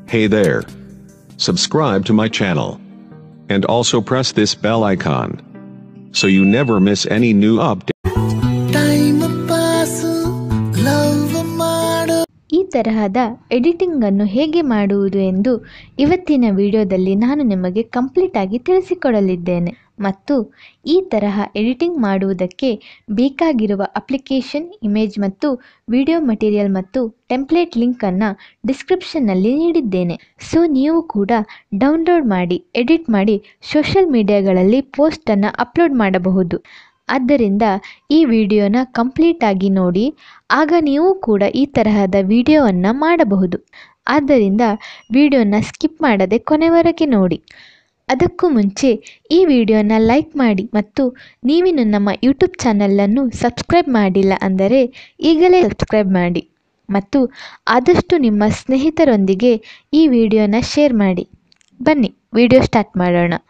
Hey there. Subscribe to my channel. And also press this bell icon. So you never miss any new update. Time pass love ಮಾಡು ಈ ತರಹದ editing ಅನ್ನು ಹೇಗೆ ಮಾಡುವುದು ಎಂದು ಇವತ್ತಿನ ವಿಡಿಯೋದಲ್ಲಿ ನಾನು ನಿಮಗೆ ಕಂಪ್ಲೀಟ್ ಆಗಿ ತಿಳಿಸಿಕೊಡಲಿದ್ದೇನೆ ಮತ್ತು ಈ ತರಹ ಎಡಿಟಿಂಗ್ ಮಾಡುವುದಕ್ಕೆ ಬೇಕಾಗಿರುವ ಅಪ್ಲಿಕೇಶನ್ ಇಮೇಜ್ ಮತ್ತು ವಿಡಿಯೋ ಮಟೀರಿಯಲ್ ಮತ್ತು ಟೆಂಪ್ಲೇಟ್ ಲಿಂಕನ್ನು ಡಿಸ್ಕ್ರಿಪ್ಷನ್ನಲ್ಲಿ ನೀಡಿದ್ದೇನೆ ಸೊ ನೀವು ಕೂಡ ಡೌನ್ಲೋಡ್ ಮಾಡಿ ಎಡಿಟ್ ಮಾಡಿ ಸೋಷಿಯಲ್ ಮೀಡಿಯಾಗಳಲ್ಲಿ ಪೋಸ್ಟನ್ನು ಅಪ್ಲೋಡ್ ಮಾಡಬಹುದು ಆದ್ದರಿಂದ ಈ ವಿಡಿಯೋನ ಕಂಪ್ಲೀಟ್ ಆಗಿ ನೋಡಿ ಆಗ ನೀವು ಕೂಡ ಈ ತರಹದ ವಿಡಿಯೋವನ್ನು ಮಾಡಬಹುದು ಆದ್ದರಿಂದ ವಿಡಿಯೋನ ಸ್ಕಿಪ್ ಮಾಡದೆ ಕೊನೆವರೆಗೆ ನೋಡಿ ಅದಕ್ಕೂ ಮುಂಚೆ ಈ ವಿಡಿಯೋನ ಲೈಕ್ ಮಾಡಿ ಮತ್ತು ನೀವಿನ್ನು ನಮ್ಮ ಯೂಟ್ಯೂಬ್ ಚಾನಲನ್ನು ಸಬ್ಸ್ಕ್ರೈಬ್ ಮಾಡಿಲ್ಲ ಅಂದರೆ ಈಗಲೇ ಸಬ್ಸ್ಕ್ರೈಬ್ ಮಾಡಿ ಮತ್ತು ಆದಷ್ಟು ನಿಮ್ಮ ಸ್ನೇಹಿತರೊಂದಿಗೆ ಈ ವಿಡಿಯೋನ ಶೇರ್ ಮಾಡಿ ಬನ್ನಿ ವಿಡಿಯೋ ಸ್ಟಾರ್ಟ್ ಮಾಡೋಣ